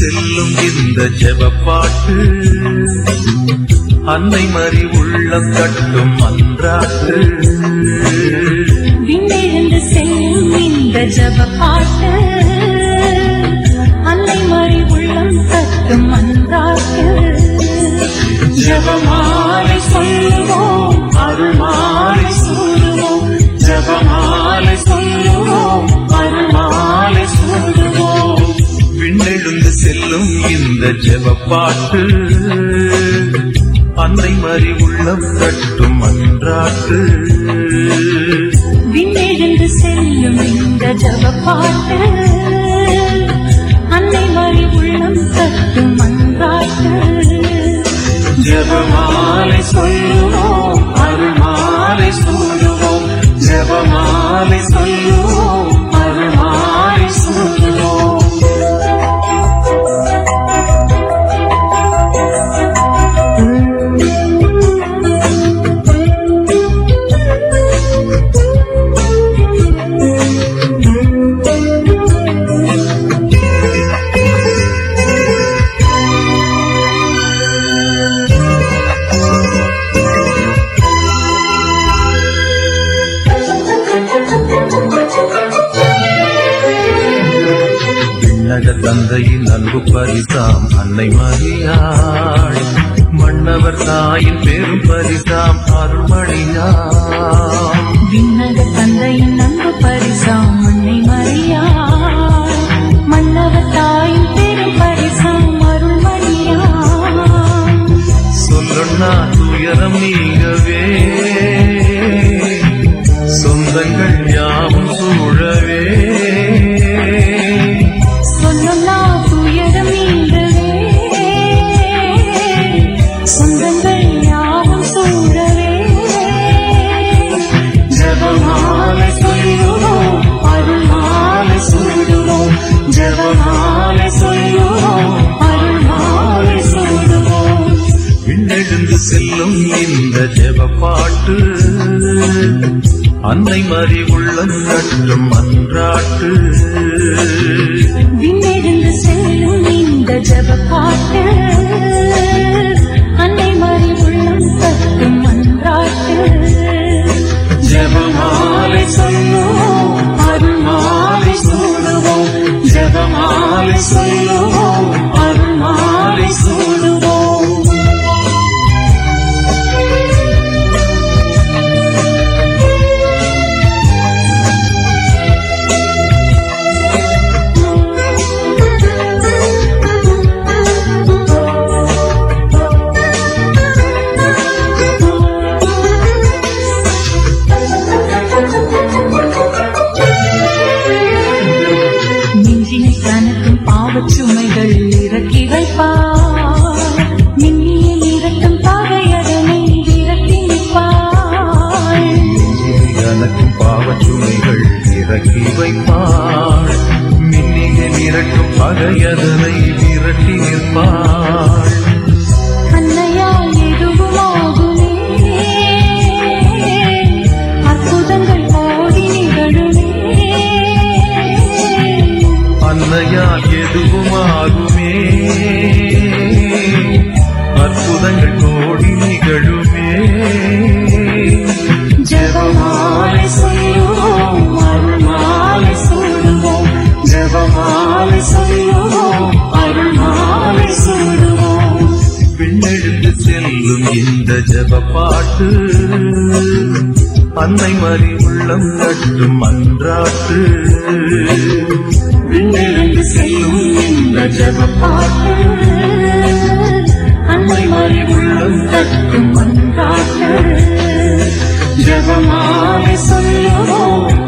செல்லும் இந்த ஜெபப்பாட்டு அன்னை மறி உள்ளம் கட்டும் அன்றாட்டு விண்ணெழுந்து செல்லும் இந்த ஜப பாட்டு அன்னை மறி உள்ளம் தட்டும் அன்றாட்டு ஜபமாலை சொல்லுவோம் அருள்மாலை சூடுவோம் ஜபமாலை சொல்லுவோம் அருள்மாலை சூடுவோம் விண்ணெழுந்து செல்லும் இந்த ஜெபப்பாட்டு அன்னை மறி உள்ளம் கட்டும் அன்றாட்டு விண்ணெழுந்து செல்லும் இந்த ஜப பாட்டு அன்னை மறி உள்ளம் தட்டும் அன்றாட்டு ஜெபமாலை சொல்லுவோம் அருள்மாலை சூடுவோம் ஜெபமாலை சொல்லுவோம் அருள்மாலை சூடுவோம் விண்ணக தந்தையின் அன்பு பரிசாம் அன்னை மரியாள் மன்னவர் தாயின் பெரும் பரிசாம் அருள்மணியாம் விண்ணக தந்தையின் அன்பு பரிசாம் அன்னை மரியா மன்னவ தாயின் பெரும் பரிசாம் அருள்மணியா சொல்லுண்ணா துயரம் நீங்கவே சொந்தங்கள் யாவும் சூழவே சொல்லலா துயரம் நீங்கவே சொந்தங்கள் யாவும் சூழவே ஜபமாலை சொல்லுவோம் அருள்மாலை சூடுவோம் ஜபமாலை சொல்லுவோம் அருள்மாலை சூடுவோம் விண்ணெழுந்து செல்லும் இந்த ஜெபப்பாட்டு அன்னை மறி உள்ளம் கட்டும் அன்றாட்டு விண்ணெழுந்து செல்லும் இந்த ஜப பாட்டு அன்னை மறி உள்ளம் தட்டும் அன்றாட்டு ஜெபமாலை சொல்லுவோம் அருள்மாலை சூடுவோம் ஜெபமாலை சொல்லுவோம் அருள்மாலை சூடுவோம் நெஞ்சினை கனக்கும் பாவச் சுமைகள் இறக்கி வைப்பார் மின்னியில் இரட்டும் பகையதனை விரட்டி நிற்பாள் எனக்கும் பாவச்சுமைகள் இறக்கி வைப்பாள் மின்னிய நிரட்டும் பகையதனை விரட்டி நிற்பாள் அன்னையால் எதுவும் ஆகுமே அற்புதங்கள் கோடி நிகழுமே அன்னையால் எதுவும் ஆகுமே அற்புதங்கள் கோடி நிகழுமே ஜெபமாலை சொல்லுவோம் அருள்மாலை சூடுவோம் ஜெபமாலை சொல்லுவோம் அருள்மாலை சூடுவோம் விண்ணெழுந்து செல்லும் இந்த ஜெபப்பாட்டு அன்னை மறி உள்ளம் கட்டும் அன்றாட்டு விண்ணெழுந்து செல்லும் இந்த ஜெபப்பாட்டு அன்னை மறி உள்ளம் தட்டும் அன்றாட்டு ஜெபமாலை சொல்லுவோம்